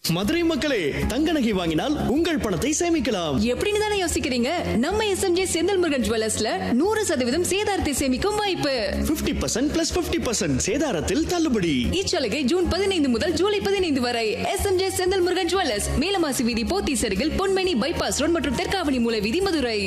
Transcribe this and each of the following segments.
மதுரை மக்களே தங்க நகை வாங்கினால் உங்கள் பணத்தை சேமிக்கலாம் எப்படின்னு தானே யோசிக்கிறீங்க நம்ம எஸ்எம்ஜே செந்தில் முருகன் ஜுவல்லர்ஸ்ல நூறு சதவீதம் சேதாரத்தை சேமிக்கும் வாய்ப்பு 50% பர்சன்ட் பிளஸ் பிப்டி பர்சன்ட் சேதாரத்தில் தள்ளுபடி இச்சலுகை ஜூன் பதினைந்து முதல் ஜூலை பதினைந்து வரை எஸ்எம்ஜே செந்தில் முருகன் ஜுவல்லர்ஸ் மேலமாசி வீதி போத்தி சருகில் பொன்மணி பைபாஸ் ரோட் மற்றும் தெற்காவணி மூல வீதி மதுரை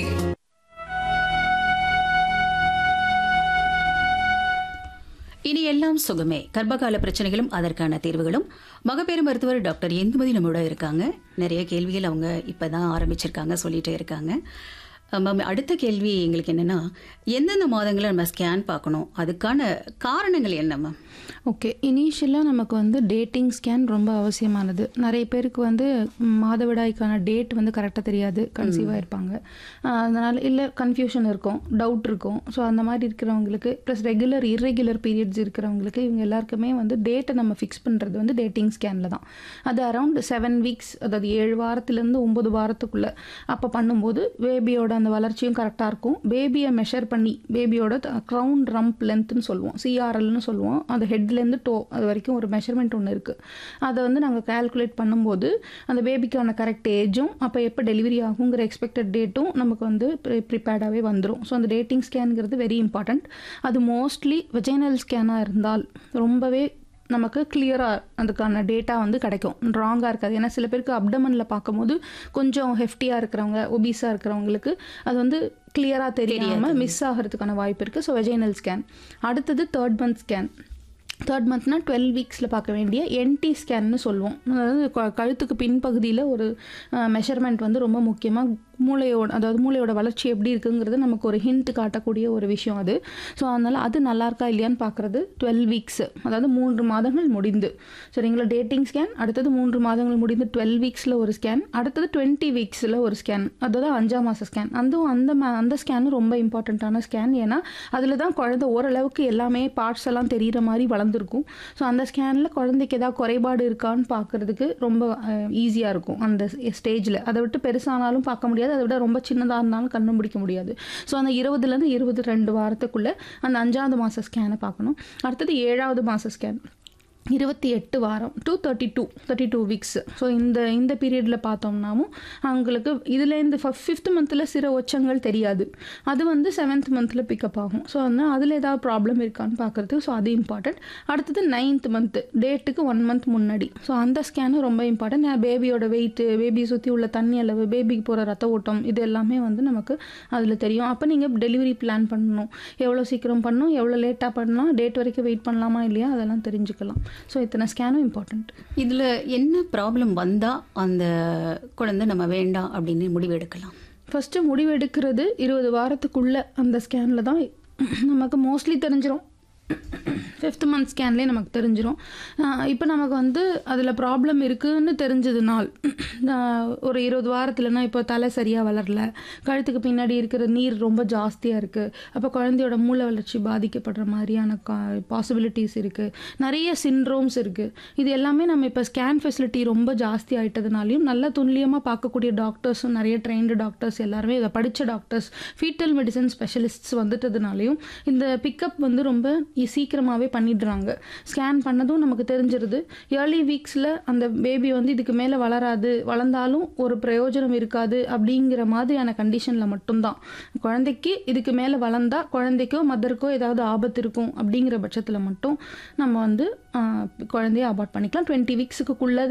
இனி எல்லாம் சுகமே கர்ப்பகால பிரச்சனைகளும் அதற்கான தீர்வுகளும் மகப்பேறு மருத்துவர் டாக்டர் இந்துமதி நம்மளோட இருக்காங்க நிறைய கேள்விகள் அவங்க இப்பதான் ஆரம்பிச்சிருக்காங்க சொல்லிட்டே இருக்காங்க மேம் அடுத்த கேள்வி எங்களுக்கு என்னன்னா எந்தெந்த மாதங்களில் நம்ம ஸ்கேன் பார்க்கணும் அதுக்கான காரணங்கள் என்ன மேம் ஓகே இனிஷியலாக நமக்கு வந்து டேட்டிங் ஸ்கேன் ரொம்ப அவசியமானது நிறைய பேருக்கு வந்து ம், மாதவிடாய்க்கான டேட் வந்து கரெக்டாக தெரியாது கன்சீவாக இருப்பாங்க அதனால் இல்லை கன்ஃபியூஷன் இருக்கும் டவுட் இருக்கும் ஸோ அந்த மாதிரி இருக்கிறவங்களுக்கு ப்ளஸ் ரெகுலர் இர்ரெகுலர் பீரியட்ஸ் இருக்கிறவங்களுக்கு இவங்க எல்லாருக்குமே வந்து டேட்டை நம்ம ஃபிக்ஸ் பண்ணுறது வந்து டேட்டிங் ஸ்கேனில் தான் அது அரௌண்ட் செவன் வீக்ஸ் அதாவது ஏழு வாரத்துலேருந்து ஒம்பது வாரத்துக்குள்ளே அப்போ பண்ணும்போது பேபியோட அந்த வளர்ச்சியும் கரெக்டாக இருக்கும் பேபியை மெஷர் பண்ணி பேபியோட க்ரௌன் ரம்ப் லென்த்னு சொல்லுவோம் சிஆர்எல்னு சொல்லுவோம் அந்த ஹெட்லேருந்து டோ அது வரைக்கும் ஒரு மெஷர்மெண்ட் ஒன்று இருக்குது அதை வந்து நாங்கள் கால்குலேட் பண்ணும்போது அந்த பேபிக்கான கரெக்ட் ஏஜும் அப்போ எப்போ டெலிவரி ஆகுங்கிற எக்ஸ்பெக்டட் டேட்டும் நமக்கு வந்து ப்ரிப்பேர்டாகவே வந்துடும் ஸோ அந்த டேட்டிங் ஸ்கேனுங்கிறது வெரி இம்பார்ட்டண்ட் அது மோஸ்ட்லி வெஜைனல் ஸ்கேனாக இருந்தால் ரொம்பவே நமக்கு கிளியராக அதுக்கான டேட்டா வந்து கிடைக்கும் ராங்காக இருக்காது ஏன்னா சில பேருக்கு அப்டமனில் பார்க்கும்போது கொஞ்சம் ஹெஃப்டியாக இருக்கிறவங்க ஒபீஸாக இருக்கிறவங்களுக்கு அது வந்து கிளியராக தெரியாமல் மிஸ் ஆகிறதுக்கான வாய்ப்பு இருக்குது ஸோ வெஜைனல் ஸ்கேன் அடுத்தது தேர்ட் மந்த் ஸ்கேன் தேர்ட் மந்த்னா டுவெல் வீக்ஸில் பார்க்க வேண்டிய என்டி ஸ்கேன்னு சொல்லுவோம் அதாவது க- கழுத்துக்கு பின்பகுதியில் ஒரு மெஷர்மெண்ட் வந்து ரொம்ப முக்கியமாக மூளையோட அதாவது மூளையோட வளர்ச்சி எப்படி இருக்குங்கிறது நமக்கு ஒரு ஹிண்ட் காட்டக்கூடிய ஒரு விஷயம் அது ஸோ அதனால் அது நல்லா இருக்கா இல்லையான்னு பார்க்குறது டுவெல் வீக்ஸ் அதாவது மூன்று மாதங்கள் முடிந்து சரிங்களா டேட்டிங் ஸ்கேன் அடுத்தது மூன்று மாதங்கள் முடிந்து டுவெல் வீக்ஸில் ஒரு ஸ்கேன் அடுத்தது டுவெண்ட்டி வீக்ஸில் ஒரு ஸ்கேன் அதாவது அஞ்சாம் மாத ஸ்கேன் அதுவும் அந்த மா- அந்த ஸ்கேனும் ரொம்ப இம்பார்ட்டண்ட்டான ஸ்கேன் ஏன்னா அதில் தான் குழந்தை ஓரளவுக்கு எல்லாமே பார்ட்ஸ் எல்லாம் தெரிகிற மாதிரி வளர்ந்துருக்கும் ஸோ அந்த ஸ்கேனில் குழந்தைக்கு ஏதாவது குறைபாடு இருக்கான்னு பார்க்குறதுக்கு ரொம்ப ஈஸியாக இருக்கும் அந்த ஸ்டேஜில் அதை விட்டு பெருசானாலும் பார்க்க முடியாது அதை விட ரொம்ப சின்னதாக இருந்தாலும் கண்டுபிடிக்க முடியாது ஸோ அந்த இருபதுலேருந்து இருபது ரெண்டு வாரத்துக்குள்ளே அந்த அஞ்சாவது மாத ஸ்கேனை பார்க்கணும் அடுத்தது ஏழாவது மாத ஸ்கேன் இருபத்தி எட்டு வாரம் to thirty two thirty two weeks so இந்த இந்த பீரியடில் பார்த்தோம்னாவும் அவங்களுக்கு இதுலேருந்து ஃபிஃப்த் மந்தில் சில ஒச்சங்கள் தெரியாது அது வந்து செவன்த் மந்தில் பிக்கப் ஆகும் ஸோ அதனால் அதில் ஏதாவது ப்ராப்ளம் இருக்கான்னு பார்க்குறது ஸோ அது இம்பார்ட்டன்ட் அடுத்தது நைன்த் மந்த்து டேட்டுக்கு ஒன் மந்த் முன்னாடி ஸோ அந்த ஸ்கேனும் ரொம்ப இம்பார்ட்டன்ட் பேபியோட வெயிட்டு பேபி சுற்றி உள்ள தண்ணி அளவு பேபிக்கு போகிற ரத்த ஓட்டம் இது எல்லாமே வந்து நமக்கு அதில் தெரியும் அப்போ நீங்கள் டெலிவரி பிளான் பண்ணணும் எவ்வளோ சீக்கிரம் பண்ணணும் எவ்வளோ லேட்டாக பண்ணலாம் டேட் வரைக்கும் வெயிட் பண்ணலாமா இல்லையா அதெல்லாம் தெரிஞ்சுக்கலாம் ஸோ இத்தனை ஸ்கேனும் இம்பார்ட்டண்ட் இதுல என்ன ப்ராப்ளம் வந்தா அந்த குழந்தை நம்ம வேண்டாம் அப்படின்னு முடிவு எடுக்கலாம் ஃபஸ்ட்டு முடிவு எடுக்கிறது இருபது வாரத்துக்குள்ளே அந்த ஸ்கேனில் தான் நமக்கு மோஸ்ட்லி தெரிஞ்சிரும் ஃபிஃப்த் மந்த் ஸ்கேன்லேயே நமக்கு தெரிஞ்சிரும் இப்போ நமக்கு வந்து அதில் ப்ராப்ளம் இருக்குன்னு தெரிஞ்சதுனால் ஆஹ் ஒரு இருபது வாரத்துலனா இப்போ தலை சரியாக வளரல கழுத்துக்கு பின்னாடி இருக்கிற நீர் ரொம்ப ஜாஸ்தியாக இருக்குது அப்போ குழந்தையோட மூளை வளர்ச்சி பாதிக்கப்படுற மாதிரியான பாசிபிலிட்டிஸ் இருக்குது நிறைய சின்ட்ரோம்ஸ் இருக்குது இது எல்லாமே நம்ம இப்போ ஸ்கேன் ஃபெசிலிட்டி ரொம்ப ஜாஸ்தி ஆயிட்டதுனாலையும் நல்ல துல்லியமாக பார்க்கக்கூடிய டாக்டர்ஸும் நிறைய ட்ரெயின்டு டாக்டர்ஸ் எல்லாருமே இதை படித்த டாக்டர்ஸ் ஃபீட்டல் மெடிசன் ஸ்பெஷலிஸ்ட்ஸ் வந்துட்டதுனாலையும் இந்த பிக்கப் வந்து ரொம்ப சீக்கிரமாகவே பண்ணிடுறாங்க ஸ்கேன் பண்ணதும் நமக்கு தெரிஞ்சிருது ஏர்லி வீக்ஸில் அந்த பேபி வந்து இதுக்கு மேலே வளராது வளர்ந்தாலும் ஒரு பிரயோஜனம் இருக்காது அப்படிங்கிற மாதிரியான கண்டிஷனில் மட்டும்தான் குழந்தைக்கு இதுக்கு மேலே வளர்ந்தா குழந்தைக்கோ மதருக்கோ ஏதாவது ஆபத்து இருக்கும் அப்படிங்கிற பட்சத்தில் மட்டும் நம்ம வந்து ஆஹ், குழந்தைய அபார்ட் பண்ணிக்கலாம் டுவெண்ட்டி வீக்ஸுக்குள்ளே